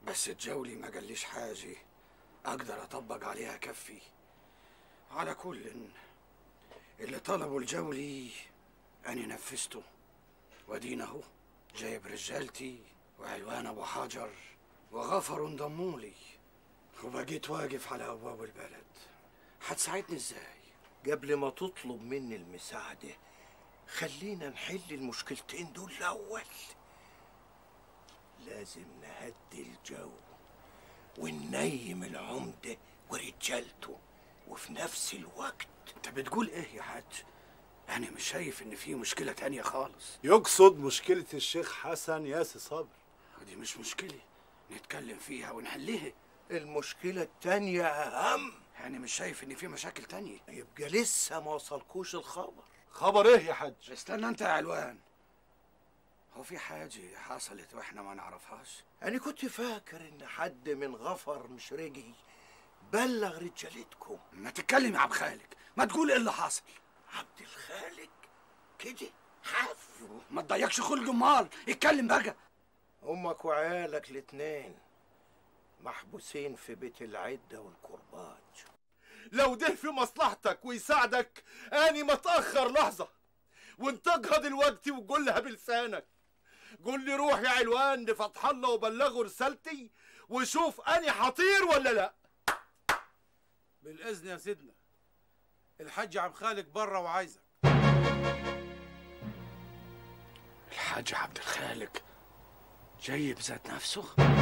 بس الجولي ما قاليش حاجة أقدر أطبق عليها كفي على كل اللي طلبه الجولي أنا نفذته وادينا أهو جايب رجالتي وعلوان أبو حجر وغفر انضمولي وبقيت واقف على أبواب البلد هتساعدني إزاي؟ قبل ما تطلب مني المساعدة خلينا نحل المشكلتين دول الأول لازم نهدي الجو وننيم العمدة ورجالته وفي نفس الوقت أنت بتقول إيه يا حاج؟ أنا مش شايف إن في مشكلة تانية خالص يقصد مشكلة الشيخ حسن ياسي صابر ودي مش مشكلة نتكلم فيها ونحلها المشكلة التانية أهم أنا مش شايف إن في مشاكل تانية يبقى لسه ما وصلكوش الخبر خبر ايه يا حاج استنى أنت يا علوان هو في حاجة حصلت وإحنا ما نعرفهاش أنا كنت فاكر إن حد من غفر مشرقي بلغ رجالتكم ما تتكلم يا عبد خالق ما تقول إيه اللي حصل عبد الخالق كده حاف ما تضيقش خلق امال اتكلم بقى أمك وعيالك الاتنين محبوسين في بيت العدة والكرباج لو ده في مصلحتك ويساعدك اني ما تاخر لحظه وانتقها دلوقتي وقولها بلسانك قول لي روح يا علوان لفتح الله وبلغه رسالتي وشوف اني حطير ولا لا بالاذن يا سيدنا الحاج عبد خالق بره وعايزك الحاج عبد الخالق جاي بذات نفسه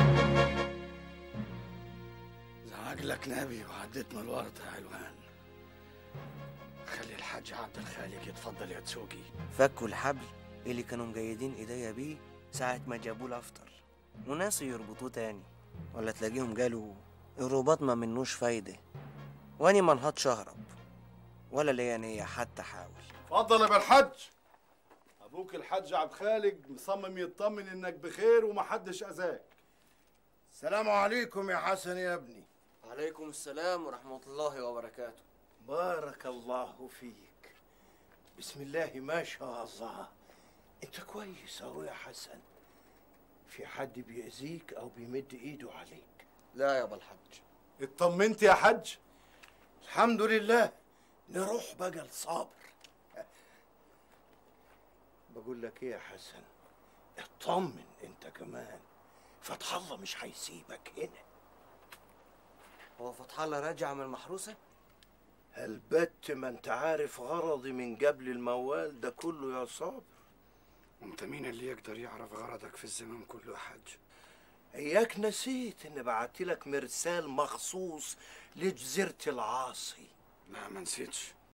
زعق لك نبي وعديت من الورطة يا علوان خلي الحاج عبد الخالق يتفضل يا تسوقي فكوا الحبل اللي كانوا مجيدين ايديا بيه ساعة ما جابوه الأفطر وناسوا يربطوه تاني ولا تلاقيهم قالوا الرباط ما منوش فايدة واني ما انهضش اهرب ولا ليا نية حتى حاول اتفضل يا بالحج ابوك الحاج عبد خالق مصمم يطمن انك بخير ومحدش اذاك السلام عليكم يا حسن يا ابني عليكم السلام ورحمة الله وبركاته بارك الله فيك بسم الله ما شاء الله انت كويس اهو يا حسن في حد بيأذيك او بيمد ايده عليك لا يا ابو الحج اطمنت يا حج الحمد لله نروح بقى لصابر بقول لك ايه يا حسن اطمن انت كمان فتح الله مش هيسيبك هنا هو فتح الله راجع من المحروسة هلبت ما انت عارف غرضي من قبل الموال ده كله يا صابر وانت مين اللي يقدر يعرف غرضك في الزمان كله يا حاج اياك نسيت ان بعت لك مرسال مخصوص لجزيرة العاصي لا ما نسيتش